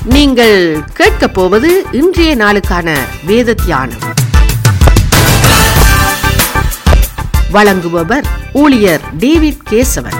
நீங்கள் கேட்கப் போவது இன்றைய நாளுக்கான வேத தியானம் வழங்குபவர் ஊழியர் டேவிட் கேசவன்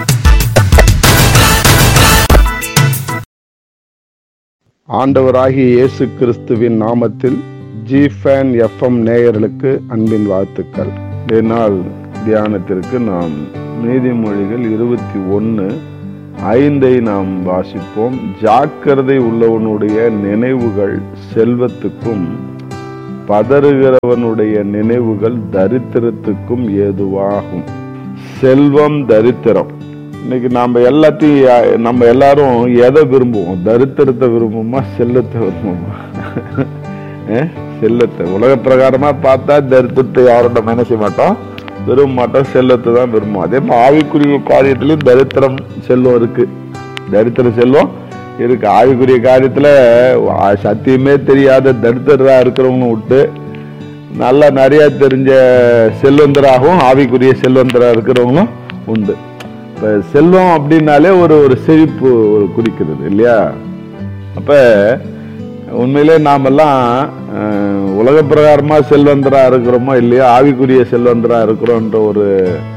ஆண்டவராகிய இயேசு கிறிஸ்துவின் நாமத்தில் ஜி ஃபேன் எஃப்எம் நேயர்களுக்கு அன்பின் வாழ்த்துக்கள் நாள் தியானத்திற்கு நாம் நீதிமொழிகள் இருபத்தி ஒன்று ஐந்தை நாம் வாசிப்போம் ஜாக்கிரதை உள்ளவனுடைய நினைவுகள் செல்வத்துக்கும் பதறுகிறவனுடைய நினைவுகள் தரித்திரத்துக்கும் ஏதுவாகும் செல்வம் தரித்திரம் இன்னைக்கு நம்ம எல்லாத்தையும் யா- நம்ம எல்லாரும் எதை விரும்புவோம் தரித்திரத்தை விரும்புமா செல்லத்தை விரும்புமா அஹ்? செல்லத்தை உலக பிரகாரமா பார்த்தா தரித்திரத்தை யாரும் நம்ம என்ன செய்ய மாட்டோம் விரும்ப மாட்டோம் செல்லத்தை தான் விரும்புவோம் அதே மாதிரி ஆவிக்குரிய காரியத்திலையும் தரித்திரம் செல்வம் இருக்கு தரித்திர செல்வம் இருக்கு ஆவிக்குரிய காரியத்துல ஆ, சத்தியமே தெரியாத தரித்திரா இருக்கிறவங்க விட்டு நல்லா நிறைய தெரிஞ்ச செல்வந்தராகவும் ஆவிக்குரிய செல்வந்தரா இருக்கிறவங்களும் உண்டு இப்ப செல்வம் அப்படின்னாலே ஒரு ஒரு செழிப்பு ஒரு குறிக்கிறது இல்லையா அப்ப உண்மையிலே நாமெல்லாம் அஹ், உலக பிரகாரமா செல்வந்தரா இருக்கிறோமோ இல்லையா ஆவிக்குரிய செல்வந்தரா இருக்கிறோன்ற ஒரு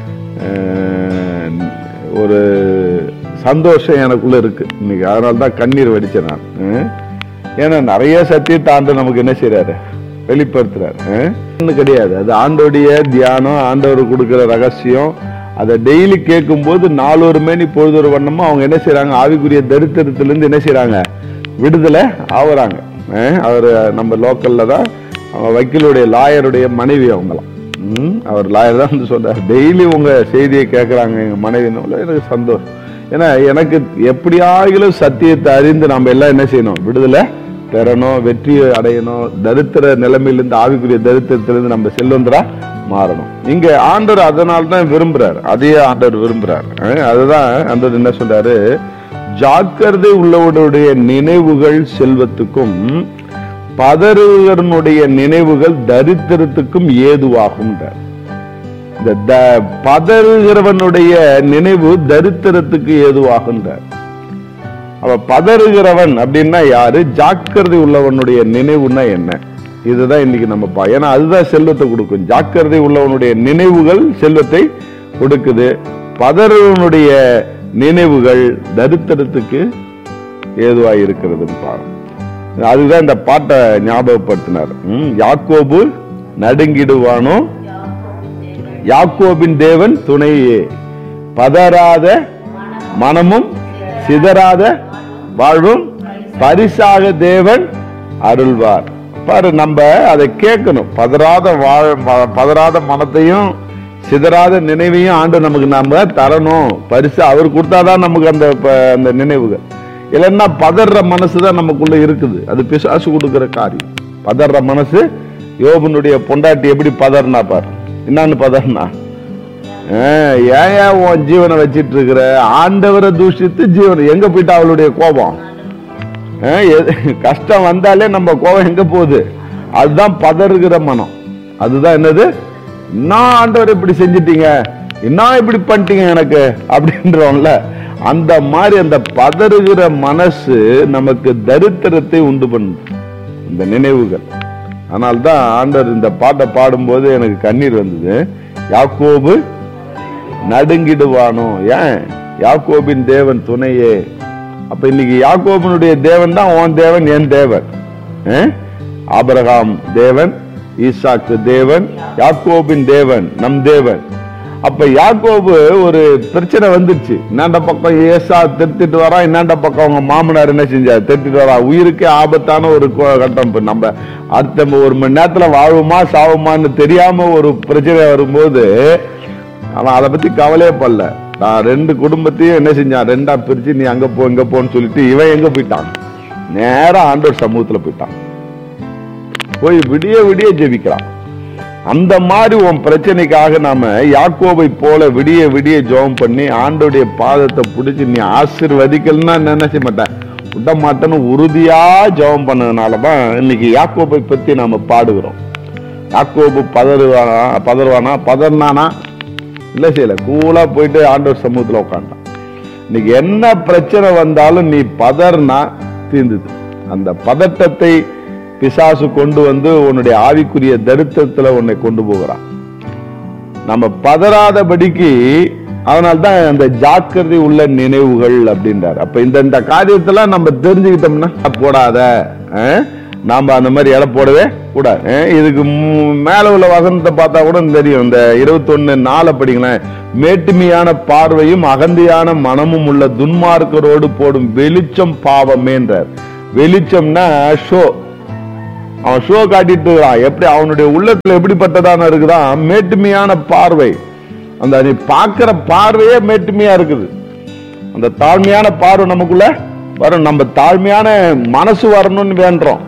அஹ், ஒரு சந்தோஷம் எனக்குள்ள இருக்கு இன்னைக்கு அதனால தான் கண்ணீர் வடிச்சேன் நான் அஹ். ஏன்னா நிறைய சத்தியத்தை ஆண்டு நமக்கு என்ன செய்றாரு வெளிப்படுத்துறாரு அஹ். ஒண்ணும் கிடையாது அது ஆண்டோடைய தியானம் ஆண்டவர் கொடுக்கிற ரகசியம் அதை டெய்லி கேட்கும்போது நாலொரு மேனி பொழுதொரு வண்ணமா அவங்க என்ன செய்றாங்க ஆவிக்குரிய தரித்திரத்திலிருந்து என்ன செய்றாங்க விடுதலை ஆகுறாங்க அஹ். அவர் நம்ம லோக்கல்ல தான் அவங்க வக்கீலுடைய லாயருடைய மனைவி அவங்களாம் ம், அவர் லாயர் தான் வந்து சொல்றாரு டெய்லி உங்க செய்தியை கேட்கறாங்க எங்க மனைவின்னு எனக்கு சந்தோஷம் ஏன்னா எனக்கு எப்படியாகிலும் சத்தியத்தை அறிந்து நம்ம எல்லாம் என்ன செய்யணும் விடுதலை பெறணும் வெற்றி அடையணும் தரித்திர நிலைமையிலிருந்து ஆவிக்குரிய தரித்திரத்திலிருந்து நம்ம செல்வந்தரா மாறணும் இங்க ஆண்டவர் அதனால தான் விரும்புறாரு அதையே ஆண்டவர் விரும்புறாரு அஹ் அதுதான் ஆண்டவர் என்ன சொல்றாரு ஜாக்கிரதை உள்ளவருடைய நினைவுகள் செல்வத்துக்கும் பதறுவனுடைய நினைவுகள் தரித்திரத்துக்கும் ஏதுவாகும் இந்த த- பதறுகிறவனுடைய நினைவு தரித்திரத்துக்கு ஏதுவாகின்றார் அவ பதறுகிறவன் அப்படின்னா யாரு ஜாக்கிரதை உள்ளவனுடைய நினைவுன்னா என்ன இதுதான் இன்னைக்கு நம்ம பா ஏன்னா அதுதான் செல்வத்தை கொடுக்கும் ஜாக்கிரதை உள்ளவனுடைய நினைவுகள் செல்வத்தை கொடுக்குது பதறுவனுடைய நினைவுகள் தரித்திரத்துக்கு ஏதுவாய் இருக்கிறதுன்னு பாருங்க அதுதான் இந்த பாட்டை ஞாபகப்படுத்தினார் ம், யாக்கோபு நடுங்கிடுவானோ யாக்கோபின் தேவன் துணையே பதறாத மனமும் சிதறாத வாழ்வும் பரிசாக தேவன் அருள்வார் பாரு நம்ம அதை கேட்கணும் பதறாத வாழ் ப- பதறாத மனத்தையும் சிதறாத நினைவையும் ஆண்டு நமக்கு நாம தரணும் பரிசு அவர் கொடுத்தாதான் நமக்கு அந்த ப- அந்த நினைவுகள் இல்லைன்னா பதற மனசு தான் நமக்குள்ள இருக்குது அது பிசாசு கொடுக்கிற காரியம் பதற மனசு யோபனுடைய பொண்டாட்டி எப்படி பதறினா பாரு என்னன்னு பதறினா ஏன் ஏன் உன் ஜீவனை வச்சிட்டு இருக்கிற ஆண்டவரை தூஷித்து ஜீவன் எங்க போயிட்டா அவளுடைய கோபம் ஏன், எது- கஷ்டம் வந்தாலே நம்ம கோபம் எங்க போகுது அதுதான் பதறுகிற மனம் அதுதான் என்னது என்ன ஆண்டவர் இப்படி செஞ்சிட்டீங்க என்ன இப்படி பண்ணிட்டீங்க எனக்கு அப்படின்றோம்ல அந்த மாதிரி அந்த பதறுகிற மனசு நமக்கு தரித்திரத்தை உண்டு பண்ணுது இந்த நினைவுகள் அதனால்தான் ஆண்டவர் இந்த பாட்டை பாடும்போது எனக்கு கண்ணீர் வந்தது யாக்கோபு நடுங்கிடுவானோ ஏன் யாக்கோபின் தேவன் துணையே அப்ப இன்னைக்கு யாக்கோபினுடைய தேவன் தான் உன் தேவன் என் தேவன் அஹ்? ஆபிரகாம் தேவன் ஈசாக்கு தேவன் யாக்கோபின் தேவன் நம் தேவன் அப்ப யாக்கோபு ஒரு பிரச்சனை வந்துச்சு இன்னாண்ட பக்கம் ஏசா திருத்திட்டு வரா இன்னாண்ட பக்கம் அவங்க மாமனார் என்ன செஞ்சார் திருத்திட்டு வரா உயிருக்கே ஆபத்தான ஒரு கோ- கட்டம் இப்ப நம்ம அடுத்த ஒரு மணி நேரத்துல வாழ்வுமா சாவுமான்னு தெரியாம ஒரு பிரச்சனை வரும்போது அவன் அதை பத்தி கவலையே படல நான் ரெண்டு குடும்பத்தையும் என்ன செஞ்சான் ரெண்டா பிரிச்சு நீ அங்க போ இங்க போன்னு சொல்லிட்டு இவன் எங்க போயிட்டான் நேரா ஆண்டவர் சமூகத்துல போயிட்டான் போய் விடிய விடிய ஜெபிக்கிறான் அந்த மாதிரி உன் பிரச்சனைக்காக நாம யாக்கோபை போல விடிய விடிய ஜெபம் பண்ணி ஆண்டோடைய பாதத்தை பிடிச்சி நீ ஆசீர்வதிக்கலன்னா நினைச்ச மாட்டேன் விட மாட்டேன்னு உறுதியா ஜெபம் பண்ணதுனாலதான் இன்னைக்கு யாக்கோபை பத்தி நாம பாடுகிறோம் யாக்கோபு பதறுவானா பதறுவானா பதறினானா இல்ல செய்யல கூலா போயிட்டு ஆண்டவர் சமூகத்துல உட்காண்டான் இன்னைக்கு என்ன பிரச்சனை வந்தாலும் நீ பதறினா தீர்ந்துது அந்த பதட்டத்தை பிசாசு கொண்டு வந்து உன்னுடைய ஆவிக்குரிய தரித்திரத்துல உன்னை கொண்டு போகிறான் நம்ம பதறாதபடிக்கு அதனால்தான் அந்த ஜாக்கிரதை உள்ள நினைவுகள் அப்படின்றார் அப்ப இந்த இந்த காரியத்தெல்லாம் நம்ம தெரிஞ்சுக்கிட்டோம்னா போடாத அஹ், நாம அந்த மாதிரி இலை போடவே கூடாது அஹ், இதுக்கு மு- மேல உள்ள வசனத்தை பார்த்தா கூட தெரியும் இந்த இருபத்தொன்னு நாளை படிங்களேன் மேட்டுமையான பார்வையும் அகந்தியான மனமும் உள்ள துன்மார்க்கரோடு போடும் வெளிச்சம் பாவமேன்றார் வெளிச்சம்னா ஷோ அவன் ஷோ காட்டிட்டு இருக்கிறான் எப்படி அவனுடைய உள்ளத்துல எப்படிப்பட்டதான இருக்குதான் மேட்டுமையான பார்வை அந்த நீ பார்க்கிற பார்வையே மேட்டுமையா இருக்குது அந்த தாழ்மையான பார்வை நமக்குள்ள வரும் நம்ம தாழ்மையான மனசு வரணும்னு வேண்டுறோம்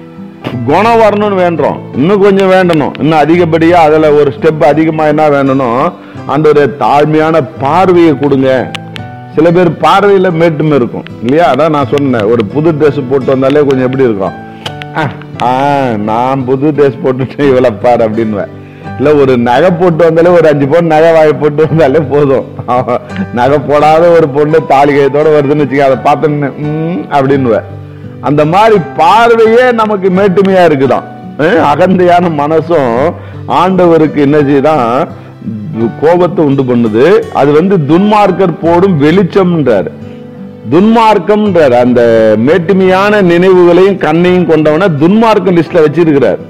குணம் வரணும்னு வேண்டுறோம் இன்னும் கொஞ்சம் வேண்டணும் இன்னும் அதிகப்படியா அதுல ஒரு ஸ்டெப் அதிகமா என்ன வேண்டணும் அந்த ஒரு தாழ்மையான பார்வையை கொடுங்க சில பேர் பார்வையில மேட்டுமை இருக்கும் இல்லையா அதான் நான் சொன்னேன் ஒரு புது ட்ரெஸ் போட்டு வந்தாலே கொஞ்சம் எப்படி இருக்கும் ஆ, ஆ, நான் புது ட்ரெஸ் போட்டுட்டு இவ்வளவு பாரு அப்படின்னுவேன் இல்ல ஒரு நகை போட்டு வந்தாலே ஒரு அஞ்சு பவுன் நகை வாங்கி போட்டு வந்தாலே போதும் அவன் நகை போடாத ஒரு பொண்ணு தாலி கயத்தோட வருதுன்னு வச்சுக்க அதை பார்த்தோன்னு ம், அப்படின்னுவேன் அந்த மாதிரி பார்வையே நமக்கு மேட்டுமையா இருக்குதாம் அஹ் அகந்தையான மனசும் ஆண்டவருக்கு என்ன செய்யுதான் து- கோபத்தை உண்டு பண்ணுது அது வந்து துன்மார்க்கர் போடும் வெளிச்சம்ன்றாரு துன்மார்க்கம்ன்றார் அந்த மேட்டுமையான நினைவுகளையும் கண்ணையும் கொண்டவன துன்மார்க்கம் லிஸ்ட்ல வச்சிருக்கிறார்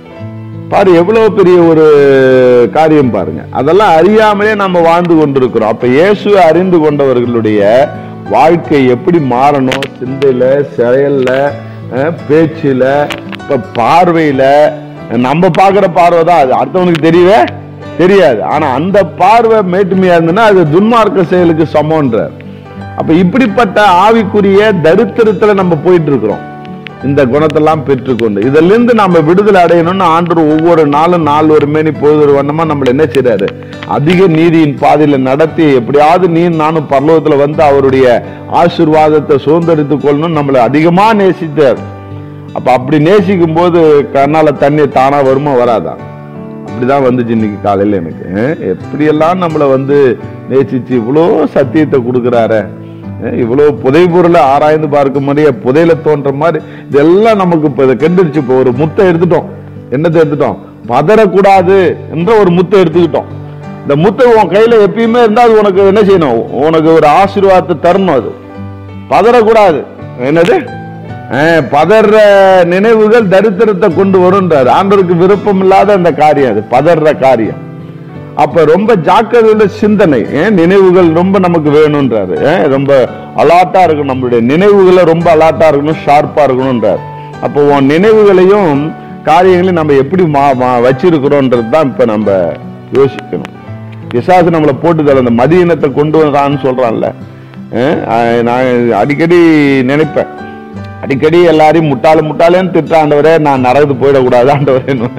பாரு எவ்வளவு பெரிய ஒரு காரியம் பாருங்க அதெல்லாம் அறியாமலே நம்ம வாழ்ந்து கொண்டிருக்கிறோம் அப்ப இயேசுவை அறிந்து கொண்டவர்களுடைய வாழ்க்கை எப்படி மாறணும் சிந்தையில செயல்ல அஹ், பேச்சுல இப்ப பார்வையில நம்ம பார்க்கிற பார்வை தான் அது அடுத்தவனுக்கு தெரியவே தெரியாது ஆனா அந்த பார்வை மேட்டுமையா இருந்ததுன்னா அது துன்மார்க்க செயலுக்கு சமம்ன்றார் அப்ப இப்படிப்பட்ட ஆவிக்குரிய தரித்திரத்துல நம்ம போயிட்டு இருக்கிறோம் இந்த குணத்தெல்லாம் பெற்றுக்கொண்டு இதுல இருந்து நம்ம விடுதலை அடையணும்னு ஆண்டவர் ஒவ்வொரு நாளும் நாள் ஒரு மேனி பொழுது ஒரு வண்ணமா நம்மள என்ன செய்றாரு அதிக நீதியின் பாதையில நடத்தி எப்படியாவது நீ நானும் பரலோகத்துல வந்து அவருடைய ஆசீர்வாதத்தை சுதந்திரித்துக் கொள்ளணும் நம்மளை அதிகமா நேசித்தார் அப்ப அப்படி நேசிக்கும் போது கண்ணால தண்ணி தானா வருமா வராதா அப்படிதான் வந்துச்சு இன்னைக்கு காலையில எனக்கு அஹ் எப்படியெல்லாம் நம்மளை வந்து நேசிச்சு இவ்வளோ சத்தியத்தை கொடுக்குறாரு அஹ் இவ்வளோ புதை பொருளை ஆராய்ந்து பார்க்க மாதிரியே புதையில தோன்ற மாதிரி இதெல்லாம் நமக்கு இப்போ இதை கண்டுருச்சு இப்போ ஒரு முத்தை எடுத்துட்டோம் என்னத்தை எடுத்துட்டோம் பதறக்கூடாது என்ற ஒரு முத்தை எடுத்துக்கிட்டோம் இந்த முத்தை உன் கையில எப்பயுமே இருந்தா அது உனக்கு என்ன செய்யணும் உனக்கு ஒரு ஆசீர்வாதத்தை தரணும் அது பதறக்கூடாது என்னது அஹ், பதற நினைவுகள் தரித்திரத்தை கொண்டு வரும்ன்றாரு ஆண்டவருக்கு விருப்பம் இல்லாத அந்த காரியம் அது பதற காரியம் அப்ப ரொம்ப ஜாக்கிரதையுள்ள சிந்தனை ஏன் நினைவுகள் ரொம்ப நமக்கு வேணும்ன்றாரு ஏன் ரொம்ப அலாட்டா இருக்கணும் நம்மளுடைய நினைவுகளை ரொம்ப அலாட்டா இருக்கணும் ஷார்ப்பா இருக்கணும்ன்றார் அப்போ உன் நினைவுகளையும் காரியங்களையும் நம்ம எப்படி மா மா- வச்சிருக்கிறோன்றது தான் இப்ப நம்ம யோசிக்கணும் பிசாசு நம்மளை போட்டுதல் அந்த மதியினத்தை கொண்டு வந்தான்னு சொல்றான்ல அஹ் அஹ் நான் அடிக்கடி நினைப்பேன் அடிக்கடி எல்லாரையும் முட்டாளு முட்டாளேன்னு திட்ட ஆண்டவரே நான் நரகத்து போயிடக்கூடாது ஆண்டவரேன்னு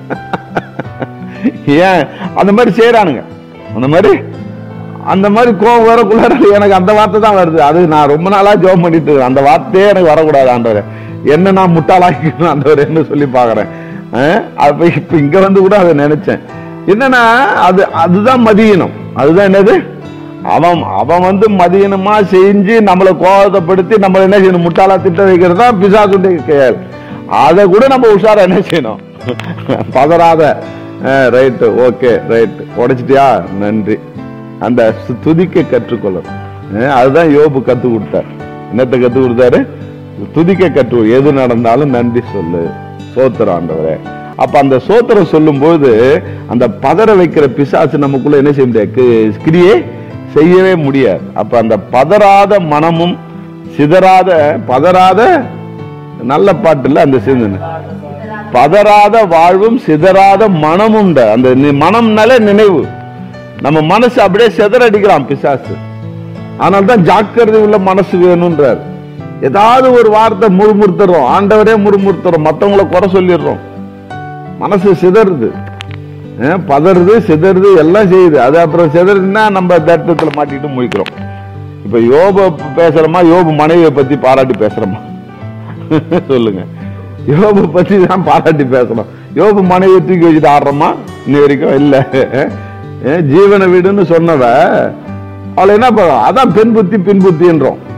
ஏன் அந்த மாதிரி செய்யறானுங்க அந்த மாதிரி அந்த மாதிரி கோவம் வரக்குள்ளார எனக்கு அந்த வார்த்தை தான் வருது அது நான் ரொம்ப நாளா ஜோம் பண்ணிட்டு இருக்கேன். அந்த வார்த்தையே எனக்கு வரக்கூடாது ஆண்டவரே என்ன நான் முட்டாளாக்கணும் ஆண்டவரேன்னு சொல்லி பாக்குறேன் அஹ் அப்ப இப்ப இங்க வந்து கூட அதை நினைச்சேன் என்னன்னா அது அதுதான் மதியினம் அதுதான் என்னது அவன் அவன் வந்து மதியனமா செஞ்சு நம்மளை கோபத்தைப்படுத்தி நம்மளை என்ன செய்யணும் முட்டாளா திட்ட வைக்கிறது தான் பிசாசுடைய செயல் அதை கூட நம்ம உஷாரா என்ன செய்யணும் பதறாத ரைட்டு ஓகே ரைட் உடைச்சிட்டியா நன்றி அந்த சு- துதிக்க கற்றுக்கொள்ளணும் அஹ் அதுதான் யோபு கத்து கொடுத்தார் என்னத்தை கத்து கொடுத்தாரு துதிக்க கற்று எது நடந்தாலும் நன்றி சொல்லு சோத்திரம் ஆண்டவரே அப்ப அந்த சோத்திரம் சொல்லும்போது அந்த பதற வைக்கிற பிசாசு நமக்குள்ள என்ன செய்ய முடியாது கி- கிரியே செய்யவே முடியாது அப்ப அந்த பதறாத மனமும் சிதறாத பதறாத நல்ல பாட்டு இல்ல அந்த சிந்தனை பதறாத வாழ்வும் சிதறாத மனமும் அந்த நி- மனம்னாலே நினைவு நம்ம மனசு அப்படியே சிதறடிக்கிறான் பிசாசு ஆனால் தான் ஜாக்கிரதை உள்ள மனசு வேணும்ன்றார் ஏதாவது ஒரு வார்த்தை முறுமுறுத்துறோம் ஆண்டவரே முறுமுறுத்துறோம் மத்தவங்கள குறை சொல்லிடுறோம் மனசு சிதறுது அஹ் பதறுது சிதறுது எல்லாம் செய்யுது அது அப்புறம் சிதறுதுன்னா நம்ம தர்த்தத்துல மாட்டிட்டு முழிக்கிறோம் இப்ப யோப பேசுறோமா யோபு மனைவியை பத்தி பாராட்டி பேசுறோமா சொல்லுங்க யோபு பத்தி தான் பாராட்டி பேசணும் யோபு மனைவியை தூக்கி வச்சுட்டு ஆடுறோமா இன்னி வரைக்கும் இல்ல அஹ் ஜீவன வீடுன்னு சொன்னவ அவளை என்ன பண்ணும் அதான் பெண் புத்தி பின் புத்தின்றோம்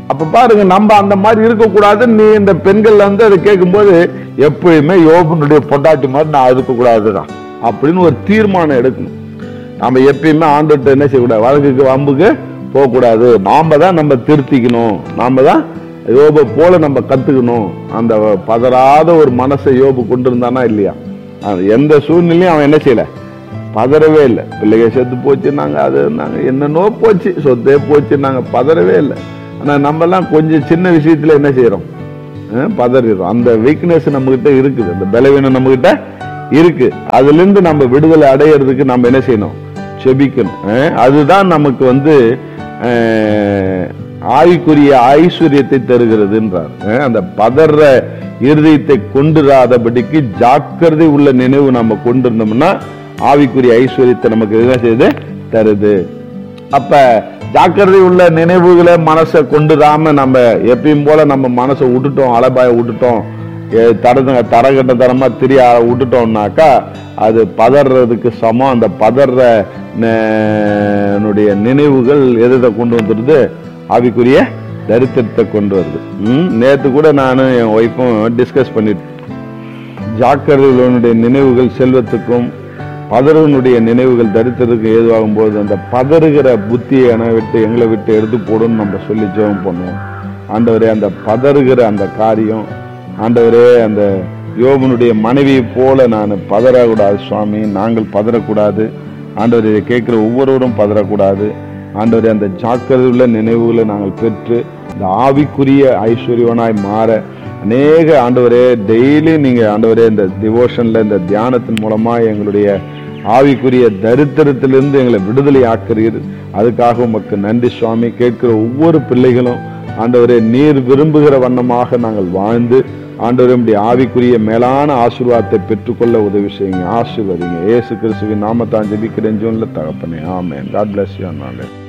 அப்ப பாருங்க நம்ம அந்த மாதிரி இருக்கக்கூடாது நீ இந்த பெண்கள் வந்து அதை கேட்கும்போது எப்பயுமே யோபனுடைய பொண்டாட்டி மாதிரி நான் இருக்கக்கூடாதுதான் அப்படின்னு ஒரு தீர்மானம் எடுக்கணும் நாம எப்பயுமே ஆண்டுகிட்ட என்ன செய்யக்கூடாது வழக்குக்கு வம்புக்கு போகக்கூடாது நாம தான் நம்ம திருத்திக்கணும் நாம தான் யோபை போல நம்ம கத்துக்கணும் அந்த பதறாத ஒரு மனசை யோபு கொண்டு இருந்தானா இல்லையா அது எந்த சூழ்நிலையும் அவன் என்ன செய்யல பதறவே இல்லை பிள்ளைங்க செத்து போச்சுன்னாங்க அது நாங்க என்னன்னோ போச்சு சொத்தே போச்சுன்னாங்க பதறவே இல்லை ஆனா நம்ம எல்லாம் கொஞ்சம் சின்ன விஷயத்துல என்ன செய்யறோம் அஹ் பதறிடுறோம் அந்த வீக்னஸ் நம்ம கிட்ட இருக்குது அந்த பலவீனம் நம்ம கிட்ட இருக்கு அதுல இருந்து நம்ம விடுதலை அடையிறதுக்கு நம்ம என்ன செய்யணும் செபிக்கணும் அஹ் அதுதான் நமக்கு வந்து அஹ், ஆவிக்குரிய ஐஸ்வர்யத்தை தருகிறதுன்றார் அஹ் அந்த பதற இருதயத்தை கொண்டுராதபடிக்கு ஜாக்கிரதை உள்ள நினைவு நம்ம கொண்டிருந்தோம்னா ஆவிக்குரிய ஐஸ்வர்யத்தை நமக்கு என்ன செய்யுது தருது அப்ப ஜாக்கிரதை உள்ள நினைவுகளை மனசை கொண்டுடாம நம்ம எப்பயும் போல நம்ம மனசை விட்டுட்டோம் அலபாய விட்டுட்டோம் எ- தர தரகட்ட தரமா திரிய விட்டுட்டோம்னாக்கா அது பதறதுக்கு சமம் அந்த பதற ந- னுடைய நினைவுகள் எதை கொண்டு வந்துடுது ஆவிக்குரிய தரித்திரத்தை கொண்டு வருது ம், நேத்து கூட நானும் என் ஒய்ஃபும் டிஸ்கஸ் பண்ணிட்டு ஜாக்கிரதைகளுடைய நினைவுகள் செல்வத்துக்கும் பதறுவனுடைய நினைவுகள் தரித்திரத்துக்கும் ஏதுவாகும் போது அந்த பதறுகிற புத்தியை என விட்டு எங்களை விட்டு எடுத்து போடுன்னு நம்ம சொல்லி ஜெபம் பண்ணுவோம் ஆண்டவரே அந்த பதறுகிற அந்த காரியம் ஆண்டவரே அந்த யோபனுடைய மனைவியை போல நான் பதறக்கூடாது சுவாமி நாங்கள் பதறக்கூடாது ஆண்டவர் இதை கேட்கிற ஒவ்வொருவரும் பதறக்கூடாது ஆண்டவரே அந்த ஜாக்கிரதை உள்ள நினைவுகளை நாங்கள் பெற்று இந்த ஆவிக்குரிய ஐஸ்வர்யவனாய் மாற அநேக ஆண்டவரே டெய்லி நீங்க ஆண்டவரே இந்த டிவோஷன்ல இந்த தியானத்தின் மூலமா எங்களுடைய ஆவிக்குரிய தரித்திரத்திலிருந்து எங்களை விடுதலை ஆக்குறீர் அதுக்காக உமக்கு நன்றி சுவாமி கேட்கிற ஒவ்வொரு பிள்ளைகளும் ஆண்டவரே நீர் விரும்புகிற வண்ணமாக நாங்கள் வாழ்ந்து ஆண்டவரே உம்முடைய ஆவிக்குரிய மேலான ஆசீர்வாதத்தை பெற்றுக்கொள்ள உதவி செய்யுங்க ஆசீர்வதிங்க இயேசு கிறிஸ்துவின் நாமத்தான் ஜெபிக்கிறேன் ஜோன்ல தகப்பனே ஆமென் காட் பிளஸ் யூ